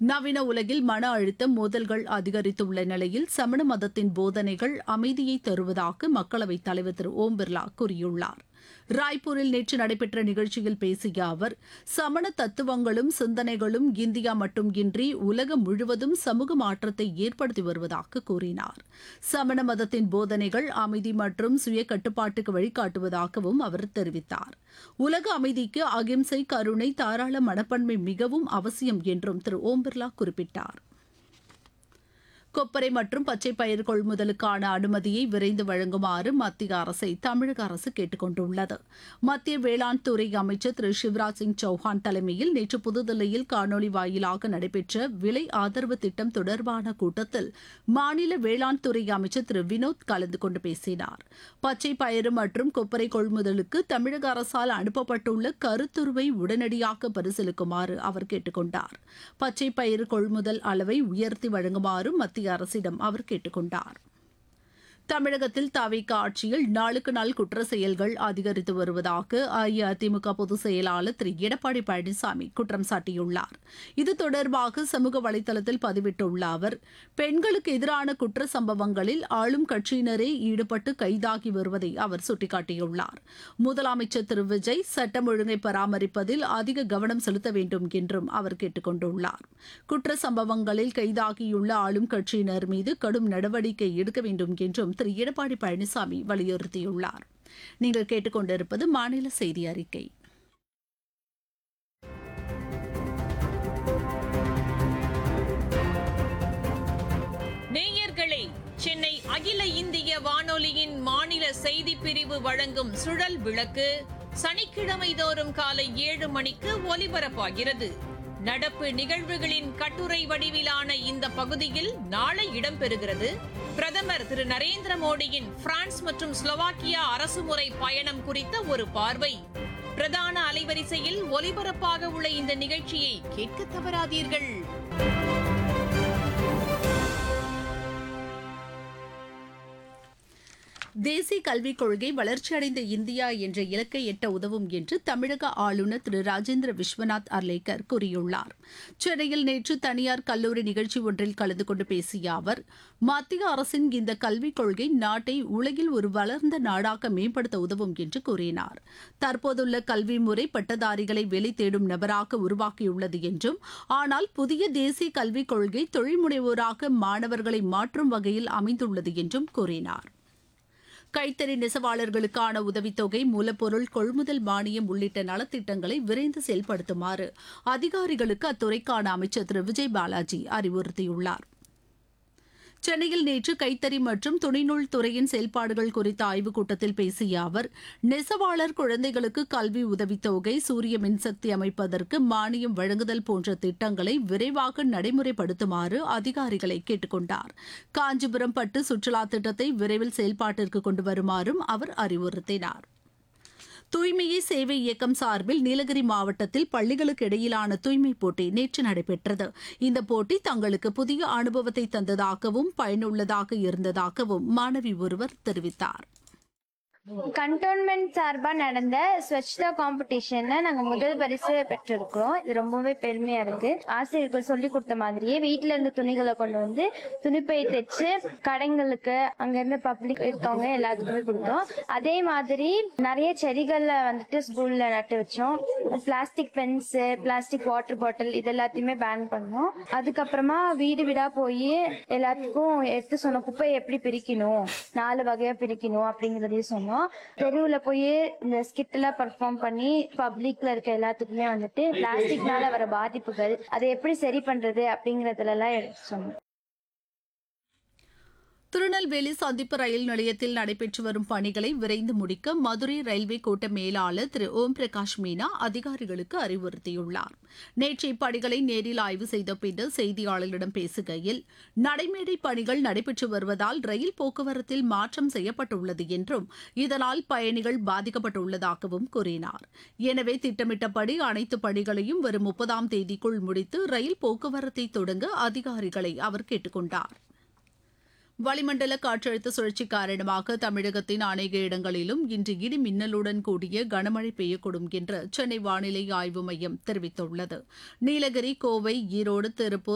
நவீன உலகில் மன அழுத்தம் மோதல்கள் அதிகரித்துள்ள நிலையில் சமண மதத்தின் போதனைகள் அமைதியை தருவதாக மக்களவைத் தலைவர் திரு ஓம் பிர்லா கூறியுள்ளார் ராய்ப்பூரில் நேற்று நடைபெற்ற நிகழ்ச்சியில் பேசிய அவர் சமண தத்துவங்களும் சிந்தனைகளும் இந்தியா மட்டுமின்றி உலகம் முழுவதும் சமூக மாற்றத்தை ஏற்படுத்தி வருவதாக கூறினார் சமண மதத்தின் போதனைகள் அமைதி மற்றும் சுய கட்டுப்பாட்டுக்கு வழிகாட்டுவதாகவும் அவர் தெரிவித்தார் உலக அமைதிக்கு அகிம்சை கருணை தாராள மனப்பான்மை மிகவும் அவசியம் என்றும் திரு ஓம் பிர்லா குறிப்பிட்டார் கொப்பரை மற்றும் பச்சை பயிர் கொள்முதலுக்கான அனுமதியை விரைந்து வழங்குமாறு மத்திய அரசை தமிழக அரசு கேட்டுக் கொண்டுள்ளது மத்திய வேளாண் துறை அமைச்சர் திரு சிவராஜ் சிங் சௌஹான் தலைமையில் நேற்று புதுதில்லியில் காணொலி வாயிலாக நடைபெற்ற விலை ஆதரவு திட்டம் தொடர்பான கூட்டத்தில் மாநில வேளாண் துறை அமைச்சர் திரு வினோத் கலந்து கொண்டு பேசினார் பச்சை பயிறு மற்றும் கொப்பரை கொள்முதலுக்கு தமிழக அரசால் அனுப்பப்பட்டுள்ள கருத்துருவை உடனடியாக பரிசீலிக்குமாறு அவர் கேட்டுக் கொண்டார் பச்சை பயிறு கொள்முதல் அளவை உயர்த்தி வழங்குமாறும் மத்திய அரசிடம் அவர் கேட்டுக் கொண்டார் தமிழகத்தில் தவிக ஆட்சியில் நாளுக்கு நாள் குற்ற செயல்கள் அதிகரித்து வருவதாக அஇஅதிமுக பொதுச் செயலாளர் திரு எடப்பாடி பழனிசாமி குற்றம் சாட்டியுள்ளார் இது தொடர்பாக சமூக வலைதளத்தில் பதிவிட்டுள்ள அவர் பெண்களுக்கு எதிரான குற்ற சம்பவங்களில் ஆளும் கட்சியினரே ஈடுபட்டு கைதாகி வருவதை அவர் சுட்டிக்காட்டியுள்ளார் முதலமைச்சர் திரு விஜய் சட்டம் ஒழுங்கை பராமரிப்பதில் அதிக கவனம் செலுத்த வேண்டும் என்றும் அவர் கேட்டுக் கொண்டுள்ளார் குற்ற சம்பவங்களில் கைதாகியுள்ள ஆளும் கட்சியினர் மீது கடும் நடவடிக்கை எடுக்க வேண்டும் என்றும் திரு எடப்பாடி பழனிசாமி வலியுறுத்தியுள்ளார் நீங்கள் கேட்டுக்கொண்டிருப்பது மாநில செய்தி அறிக்கை நேயர்களே சென்னை அகில இந்திய வானொலியின் மாநில செய்திப் பிரிவு வழங்கும் சுழல் விளக்கு சனிக்கிழமை தோறும் காலை ஏழு மணிக்கு ஒலிபரப்பாகிறது நடப்பு நிகழ்வுகளின் கட்டுரை வடிவிலான இந்த பகுதியில் நாளை இடம்பெறுகிறது பிரதமர் திரு நரேந்திர மோடியின் பிரான்ஸ் மற்றும் ஸ்லோவாக்கியா அரசுமுறை பயணம் குறித்த ஒரு பார்வை பிரதான அலைவரிசையில் ஒலிபரப்பாக உள்ள இந்த நிகழ்ச்சியை கேட்க தவறாதீர்கள் தேசிய கல்விக் கொள்கை வளர்ச்சியடைந்த இந்தியா என்ற இலக்கை எட்ட உதவும் என்று தமிழக ஆளுநர் திரு ராஜேந்திர விஸ்வநாத் அர்லேக்கர் கூறியுள்ளார் சென்னையில் நேற்று தனியார் கல்லூரி நிகழ்ச்சி ஒன்றில் கலந்து கொண்டு பேசிய அவர் மத்திய அரசின் இந்த கல்விக் கொள்கை நாட்டை உலகில் ஒரு வளர்ந்த நாடாக மேம்படுத்த உதவும் என்று கூறினார் தற்போதுள்ள கல்வி முறை பட்டதாரிகளை வேலை தேடும் நபராக உருவாக்கியுள்ளது என்றும் ஆனால் புதிய தேசிய கல்விக் கொள்கை தொழில்முனைவோராக மாணவர்களை மாற்றும் வகையில் அமைந்துள்ளது என்றும் கூறினார் கைத்தறி நெசவாளர்களுக்கான உதவித்தொகை மூலப்பொருள் கொள்முதல் மானியம் உள்ளிட்ட நலத்திட்டங்களை விரைந்து செயல்படுத்துமாறு அதிகாரிகளுக்கு அத்துறைக்கான அமைச்சர் திரு விஜய் பாலாஜி அறிவுறுத்தியுள்ளார் சென்னையில் நேற்று கைத்தறி மற்றும் துணிநூல் துறையின் செயல்பாடுகள் குறித்த ஆய்வுக் கூட்டத்தில் பேசிய அவர் நெசவாளர் குழந்தைகளுக்கு கல்வி உதவித்தொகை சூரிய மின்சக்தி அமைப்பதற்கு மானியம் வழங்குதல் போன்ற திட்டங்களை விரைவாக நடைமுறைப்படுத்துமாறு அதிகாரிகளை கேட்டுக் கொண்டார் காஞ்சிபுரம் பட்டு சுற்றுலா திட்டத்தை விரைவில் செயல்பாட்டிற்கு கொண்டு வருமாறும் அவர் அறிவுறுத்தினார் தூய்மையே சேவை இயக்கம் சார்பில் நீலகிரி மாவட்டத்தில் பள்ளிகளுக்கு இடையிலான தூய்மை போட்டி நேற்று நடைபெற்றது இந்த போட்டி தங்களுக்கு புதிய அனுபவத்தை தந்ததாகவும் பயனுள்ளதாக இருந்ததாகவும் மாணவி ஒருவர் தெரிவித்தார் கண்டோன்மெண்ட் சார்பா நடந்த ஸ்வச்தா காம்படிஷன்ல நாங்க முதல் பரிசு பெற்றிருக்கிறோம் இது ரொம்பவே பெருமையா இருக்கு ஆசிரியர்கள் சொல்லி கொடுத்த மாதிரியே வீட்ல இருந்து துணிகளை கொண்டு வந்து துணிப்பை தைச்சு கடைங்களுக்கு அங்க இருந்து பப்ளிக் இருக்கவங்க எல்லாத்துக்குமே கொடுத்தோம் அதே மாதிரி நிறைய செடிகள்ல வந்துட்டு ஸ்கூல்ல நட்டு வச்சோம் plastic pens plastic water bottle இது எல்லாத்தையுமே பேன் பண்ணோம் அதுக்கப்புறமா வீடு வீடா போய் எல்லாத்துக்கும் எடுத்து சொன்னோம் குப்பையை எப்படி பிரிக்கணும் நாலு வகையா பிரிக்கணும் அப்படிங்கறதையும் சொன்னோம் தெருவுல போய் இந்த ஸ்கிட் எல்லாம் பர்ஃபார்ம் பண்ணி பப்ளிக்ல இருக்க எல்லாத்துக்குமே வந்துட்டு பிளாஸ்டிக்னால வர பாதிப்புகள் அதை எப்படி சரி பண்றது அப்படிங்கறதுல எல்லாம் எடுத்து சொன்னோம் திருநெல்வேலி சந்திப்பு ரயில் நிலையத்தில் நடைபெற்று வரும் பணிகளை விரைந்து முடிக்க மதுரை ரயில்வே கோட்ட மேலாளர் திரு ஓம் பிரகாஷ் மீனா அதிகாரிகளுக்கு அறிவுறுத்தியுள்ளார் நேற்று இப்பணிகளை நேரில் ஆய்வு செய்த பின்னர் செய்தியாளர்களிடம் பேசுகையில் நடைமேடை பணிகள் நடைபெற்று வருவதால் ரயில் போக்குவரத்தில் மாற்றம் செய்யப்பட்டுள்ளது என்றும் இதனால் பயணிகள் பாதிக்கப்பட்டுள்ளதாகவும் கூறினார் எனவே திட்டமிட்டபடி அனைத்து பணிகளையும் வரும் முப்பதாம் தேதிக்குள் முடித்து ரயில் போக்குவரத்தை தொடங்க அதிகாரிகளை அவர் கேட்டுக் கொண்டார் வளிமண்டல காற்றழுத்த சுழற்சி காரணமாக தமிழகத்தின் அநேக இடங்களிலும் இன்று இடி மின்னலுடன் கூடிய கனமழை பெய்யக்கூடும் என்று சென்னை வானிலை ஆய்வு மையம் தெரிவித்துள்ளது நீலகிரி கோவை ஈரோடு திருப்பூர்